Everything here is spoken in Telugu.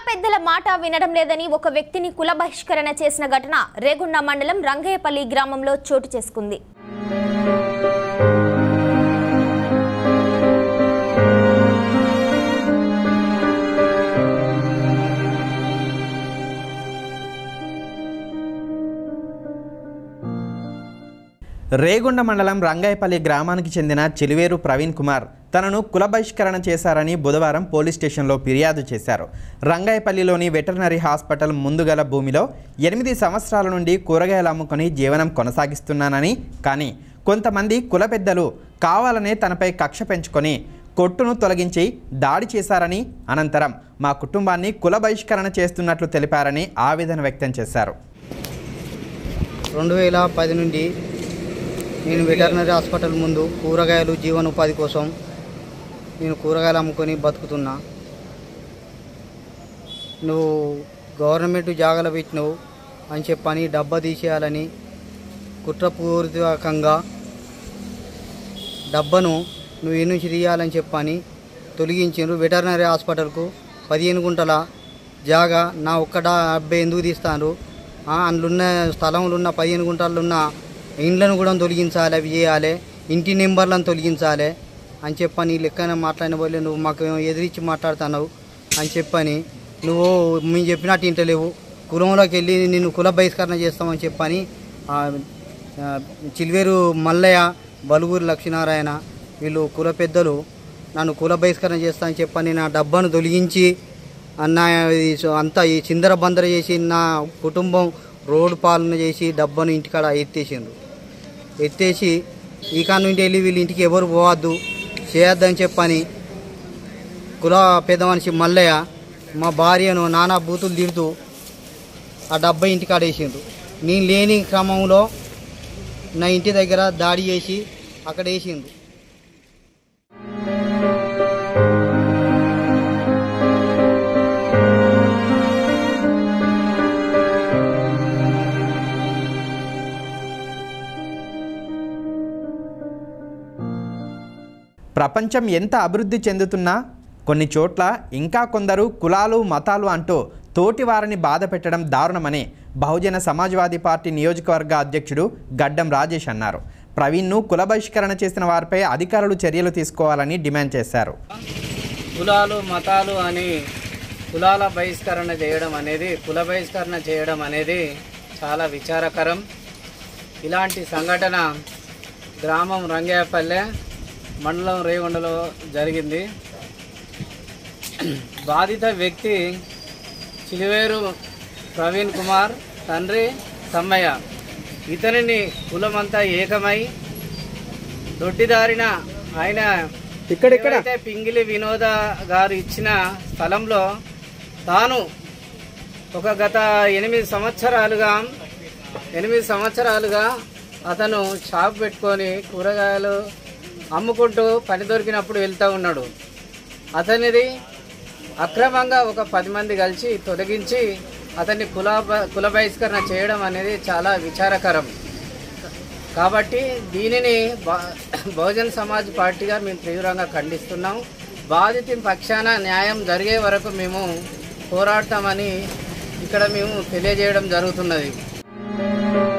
పెద్దల మాట వినడం లేదని ఒక వ్యక్తిని కుల బహిష్కరణ చేసిన ఘటన రేగుండ మండలం రంగయ్యపల్లి గ్రామంలో చోటు చేసుకుంది రేగొండ మండలం రంగాయపల్లి గ్రామానికి చెందిన చిలివేరు ప్రవీణ్ కుమార్ తనను కుల బహిష్కరణ చేశారని బుధవారం పోలీస్ స్టేషన్లో ఫిర్యాదు చేశారు రంగాయపల్లిలోని వెటర్నరీ హాస్పిటల్ ముందుగల భూమిలో ఎనిమిది సంవత్సరాల నుండి కూరగాయలు అమ్ముకొని జీవనం కొనసాగిస్తున్నానని కానీ కొంతమంది కుల పెద్దలు కావాలనే తనపై కక్ష పెంచుకొని కొట్టును తొలగించి దాడి చేశారని అనంతరం మా కుటుంబాన్ని కుల బహిష్కరణ చేస్తున్నట్లు తెలిపారని ఆవేదన వ్యక్తం చేశారు రెండు వేల పది నుండి నేను వెటర్నరీ హాస్పిటల్ ముందు కూరగాయలు జీవనోపాధి కోసం నేను కూరగాయలు అమ్ముకొని బతుకుతున్నా నువ్వు గవర్నమెంట్ జాగాలో పెట్టినవు అని చెప్పని డబ్బా తీసేయాలని కుట్రపూర్వకంగా డబ్బను నువ్వు ఈ నుంచి తీయాలని చెప్పని తొలగించారు వెటర్నరీ హాస్పిటల్కు పదిహేను గుంటల జాగా నా ఒక్క డబ్బే ఎందుకు తీస్తాను అందులో స్థలంలో ఉన్న పదిహేను గుంటల్లో ఉన్న ఇండ్లను కూడా తొలగించాలి అవి చేయాలి ఇంటి నెంబర్లను తొలగించాలి అని చెప్పని లెక్కన మాట్లాడిన వాళ్ళు నువ్వు మాకు ఎదిరించి మాట్లాడుతున్నావు అని చెప్పని నువ్వు మేము చెప్పినట్టు ఇంటలేవు కులంలోకి వెళ్ళి నిన్ను కుల బహిష్కరణ చేస్తామని చెప్పని ఆ, ఆ, చిల్వేరు మల్లయ్య బలుగురు లక్ష్మీనారాయణ వీళ్ళు కుల పెద్దలు నన్ను కుల బహిష్కరణ చేస్తా అని చెప్పని నా డబ్బాను తొలగించి అన్న ఇది సో- అంతా ఈ చిందర బందర చేసి నా కుటుంబం రోడ్డు పాలన చేసి డబ్బాను ఇంటికాడ ఎత్తేసిండ్రు ఎత్తేసి ఈ కాడ నుండి వెళ్ళి వీళ్ళ ఇంటికి ఎవరు పోవద్దు చేయొద్దని చెప్పని కుల పెద్ద మనిషి మల్లయ్య మా భార్యను నానా బూతులు తిడుతూ ఆ డబ్బా ఇంటికాడ వేసిండ్రు నేను లేని క్రమంలో నా ఇంటి దగ్గర దాడి చేసి అక్కడ వేసిండ్రు ప్రపంచం ఎంత అభివృద్ధి చెందుతున్నా కొన్ని చోట్ల ఇంకా కొందరు కులాలు మతాలు అంటూ తోటి వారిని బాధ పెట్టడం దారుణమని బహుజన సమాజ్వాదీ పార్టీ నియోజకవర్గ అధ్యక్షుడు గడ్డం రాజేష్ అన్నారు ప్రవీణ్ను కుల బహిష్కరణ చేసిన వారిపై అధికారులు చర్యలు తీసుకోవాలని డిమాండ్ చేశారు కులాలు మతాలు అని కులాల బహిష్కరణ చేయడం అనేది కుల బహిష్కరణ చేయడం అనేది చాలా విచారకరం ఇలాంటి సంఘటన గ్రామం రంగేపల్లె మండలం రేగొండలో జరిగింది బాధిత వ్యక్తి చిలివేరు ప్రవీణ్ కుమార్ తండ్రి సమ్మయ్య ఇతనిని కులమంతా ఏకమై దొడ్డిదారిన ఆయన ఏవైతే పింగిలి వినోద గారు ఇచ్చిన స్థలంలో తాను ఒక గత ఎనిమిది సంవత్సరాలుగా ఎనిమిది సంవత్సరాలుగా అతను షాప్ పెట్టుకొని కూరగాయలు అమ్ముకుంటూ పని దొరికినప్పుడు వెళ్తూ ఉన్నాడు అతనిది అక్రమంగా ఒక పది మంది కలిసి తొలగించి అతన్ని కుల కుల బహిష్కరణ చేయడం అనేది చాలా విచారకరం కాబట్టి దీనిని బా- బహుజన్ సమాజ్ పార్టీగా మేము తీవ్రంగా ఖండిస్తున్నాం బాధితుని పక్షాన న్యాయం జరిగే వరకు మేము పోరాడతామని ఇక్కడ మేము తెలియజేయడం జరుగుతున్నది